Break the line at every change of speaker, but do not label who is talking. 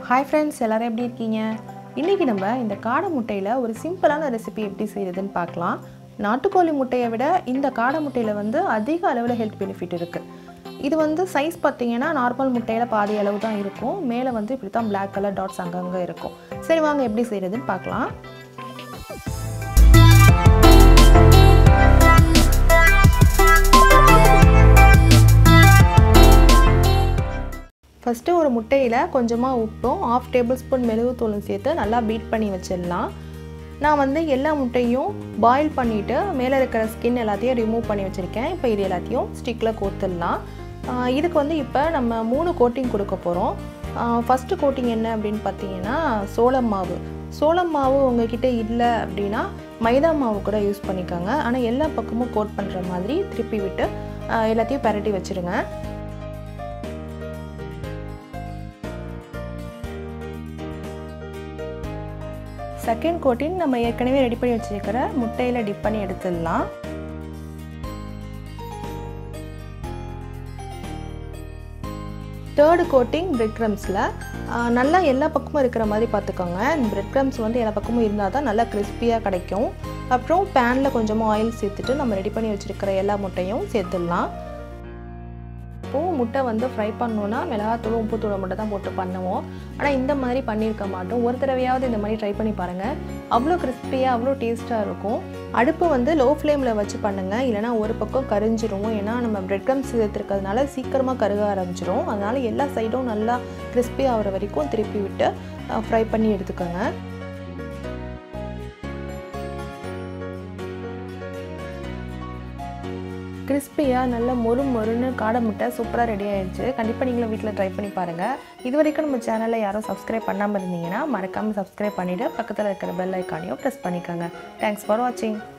hi friends எல்லோரும் எப்படி இருக்கீங்க இன்றைக்கி நம்ம இந்த காடை முட்டையில் ஒரு சிம்பிளான ரெசிபி எப்படி செய்கிறதுன்னு பார்க்கலாம் நாட்டுக்கோழி முட்டையை விட இந்த காடை முட்டையில் வந்து அதிக அளவில் ஹெல்த் பெனிஃபிட் இருக்குது இது வந்து சைஸ் பார்த்தீங்கன்னா நார்மல் முட்டையில் பாதி அளவு தான் இருக்கும் மேலே வந்து இப்படி தான் பிளாக் கலர் டாட்ஸ் அங்கங்கே இருக்கும் சரி வாங்க எப்படி செய்கிறதுன்னு பார்க்கலாம் ஃபஸ்ட்டு ஒரு முட்டையில் கொஞ்சமாக உப்பும் ஆஃப் டேபிள் ஸ்பூன் மெழுகுத்தூளும் சேர்த்து நல்லா பீட் பண்ணி வச்சிடலாம் நான் வந்து எல்லா முட்டையும் பாயில் பண்ணிவிட்டு மேலே இருக்கிற ஸ்கின் எல்லாத்தையும் ரிமூவ் பண்ணி வச்சுருக்கேன் இப்போ இது எல்லாத்தையும் ஸ்டிக்கில் கோத்துடலாம் இதுக்கு வந்து இப்போ நம்ம மூணு கோட்டிங் கொடுக்க போகிறோம் ஃபஸ்ட்டு கோட்டிங் என்ன அப்படின்னு பார்த்தீங்கன்னா சோளம் மாவு சோளம் மாவு உங்ககிட்ட இல்லை அப்படின்னா மைதா மாவு கூட யூஸ் பண்ணிக்கோங்க ஆனால் எல்லா பக்கமும் கோட் பண்ணுற மாதிரி திருப்பி விட்டு எல்லாத்தையும் பரட்டி வச்சுருங்க செகண்ட் கோட்டிங் நம்ம ஏற்கனவே ரெடி பண்ணி வச்சுருக்கிற முட்டையில் டிப் பண்ணி எடுத்துடலாம் தேர்டு கோட்டிங் பிரெட் க்ரம்ஸில் நல்லா எல்லா பக்கமும் இருக்கிற மாதிரி பார்த்துக்கோங்க பிரெட் க்ரம்ஸ் வந்து எல்லா பக்கமும் இருந்தால் தான் நல்லா கிறிஸ்பியாக கிடைக்கும் அப்புறம் பேனில் கொஞ்சமாக ஆயில் சேர்த்துட்டு நம்ம ரெடி பண்ணி வச்சுருக்கிற எல்லா முட்டையும் சேர்த்துடலாம் இப்போது முட்டை வந்து ஃப்ரை பண்ணோன்னா மிளகாத்தூள் உப்புத்தூளை மட்டும் தான் போட்டு பண்ணுவோம் ஆனால் இந்த மாதிரி பண்ணியிருக்க மாட்டோம் ஒரு தடவையாவது இந்த மாதிரி ட்ரை பண்ணி பாருங்கள் அவ்வளோ கிறிஸ்பியாக அவ்வளோ டேஸ்ட்டாக இருக்கும் அடுப்பு வந்து லோ ஃப்ளேமில் வச்சு பண்ணுங்கள் இல்லைனா ஒரு பக்கம் கரிஞ்சிரும் ஏன்னா நம்ம பிரெட் க்ரம்ஸ் சேர்த்துருக்கிறதுனால சீக்கிரமாக கருக ஆரம்பிச்சிரும் அதனால் எல்லா சைடும் நல்லா கிறிஸ்பி ஆகிற வரைக்கும் திருப்பி விட்டு ஃப்ரை பண்ணி எடுத்துக்கோங்க கிறிஸ்பியாக நல்ல மொறு மொறுன்னு காடை முட்டை சூப்பராக ரெடி ஆயிடுச்சு கண்டிப்பாக நீங்களும் வீட்டில் ட்ரை பண்ணி பாருங்கள் இது வரைக்கும் நம்ம சேனலில் யாரும் சப்ஸ்கிரைப் பண்ணாமல் இருந்தீங்கன்னா மறக்காமல் சப்ஸ்கிரைப் பண்ணிவிட்டு பக்கத்தில் இருக்கிற பெல் ஐக்கானையும் ப்ரெஸ் பண்ணிக்கோங்க தேங்க்ஸ் ஃபார் வாட்சிங்